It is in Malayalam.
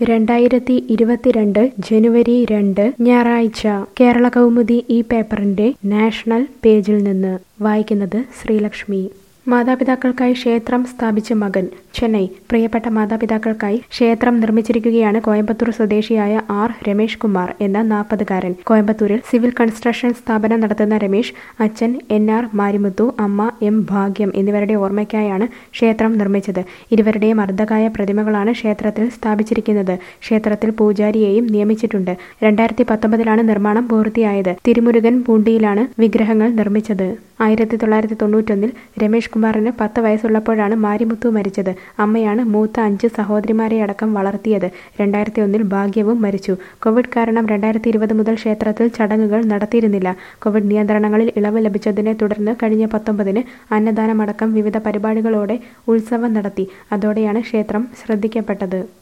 രണ്ടായിരത്തി ഇരുപത്തിരണ്ട് ജനുവരി രണ്ട് ഞായറാഴ്ച കേരള കൗമുദി ഈ പേപ്പറിന്റെ നാഷണൽ പേജിൽ നിന്ന് വായിക്കുന്നത് ശ്രീലക്ഷ്മി മാതാപിതാക്കൾക്കായി ക്ഷേത്രം സ്ഥാപിച്ച മകൻ ചെന്നൈ പ്രിയപ്പെട്ട മാതാപിതാക്കൾക്കായി ക്ഷേത്രം നിർമ്മിച്ചിരിക്കുകയാണ് കോയമ്പത്തൂർ സ്വദേശിയായ ആർ രമേഷ് കുമാർ എന്ന നാൽപ്പതുകാരൻ കോയമ്പത്തൂരിൽ സിവിൽ കൺസ്ട്രക്ഷൻ സ്ഥാപനം നടത്തുന്ന രമേഷ് അച്ഛൻ എൻ ആർ മാരിമുത്തു അമ്മ എം ഭാഗ്യം എന്നിവരുടെ ഓർമ്മയ്ക്കായാണ് ക്ഷേത്രം നിർമ്മിച്ചത് ഇരുവരുടെയും അർദ്ധകായ പ്രതിമകളാണ് ക്ഷേത്രത്തിൽ സ്ഥാപിച്ചിരിക്കുന്നത് ക്ഷേത്രത്തിൽ പൂജാരിയെയും നിയമിച്ചിട്ടുണ്ട് രണ്ടായിരത്തി പത്തൊമ്പതിലാണ് നിർമ്മാണം പൂർത്തിയായത് തിരുമുരുകൻ പൂണ്ടിയിലാണ് വിഗ്രഹങ്ങൾ നിർമ്മിച്ചത് ആയിരത്തി തൊള്ളായിരത്തി തൊണ്ണൂറ്റൊന്നിൽ രമേഷ് കുമാറിന് പത്ത് വയസ്സുള്ളപ്പോഴാണ് മാരിമുത്തു മരിച്ചത് അമ്മയാണ് മൂത്ത അഞ്ച് സഹോദരിമാരെ അടക്കം വളർത്തിയത് രണ്ടായിരത്തി ഒന്നിൽ ഭാഗ്യവും മരിച്ചു കോവിഡ് കാരണം രണ്ടായിരത്തി ഇരുപത് മുതൽ ക്ഷേത്രത്തിൽ ചടങ്ങുകൾ നടത്തിയിരുന്നില്ല കോവിഡ് നിയന്ത്രണങ്ങളിൽ ഇളവ് ലഭിച്ചതിനെ തുടർന്ന് കഴിഞ്ഞ പത്തൊമ്പതിന് അന്നദാനമടക്കം വിവിധ പരിപാടികളോടെ ഉത്സവം നടത്തി അതോടെയാണ് ക്ഷേത്രം ശ്രദ്ധിക്കപ്പെട്ടത്